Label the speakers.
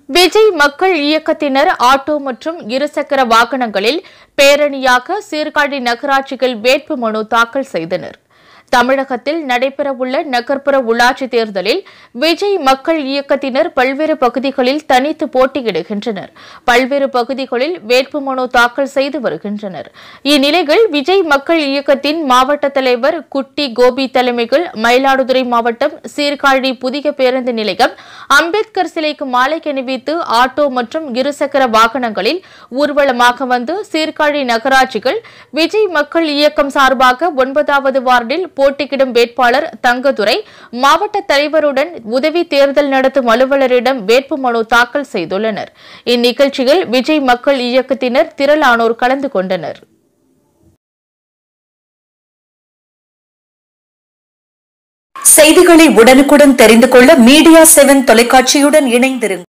Speaker 1: விஜய் மக்கள் இயக்கத்தினர் ஆட்டோ மற்றும் இருசக்கர வாகனங்களில் பேரணியாக சீர்காழி நகராட்சியில் வேட்புமனு தாக்கல் செய்தனர் தமிழகத்தில் நடைபெறவுள்ள நகர்ப்புற உள்ளாட்சி தேர்தலில் விஜய் மக்கள் இயக்கத்தினர் பல்வேறு பகுதிகளில் தனித்து போட்டியிடுகின்றனர் பல்வேறு பகுதிகளில் வேட்புமனு தாக்கல் செய்து வருகின்றனர் இந்நிலையில் விஜய் மக்கள் இயக்கத்தின் மாவட்ட தலைவர் குட்டி கோபி தலைமையில் மயிலாடுதுறை மாவட்டம் சீர்காழி புதிய பேருந்து நிலையம் அம்பேத்கர் சிலைக்கு மாலை அணிவித்து ஆட்டோ மற்றும் இருசக்கர வாகனங்களில் ஊர்வலமாக வந்து சீர்காழி நகராட்சிகள் விஜய் மக்கள் இயக்கம் சார்பாக ஒன்பதாவது வார்டில் போட்டியிடும் வேட்பாளர் தங்கதுரை மாவட்ட தலைவருடன் உதவி தேர்தல் நடத்தும் அலுவலரிடம் வேட்புமனு தாக்கல் செய்துள்ளனர் இந்நிகழ்ச்சியில் விஜய் மக்கள் இயக்கத்தினர் திரளானோர் கலந்து கொண்டனர்
Speaker 2: செய்திகளை உடனுக்குடன் தெரிந்து கொள்ள மீடியா செவன் தொலைக்காட்சியுடன் இணைந்திருங்கள்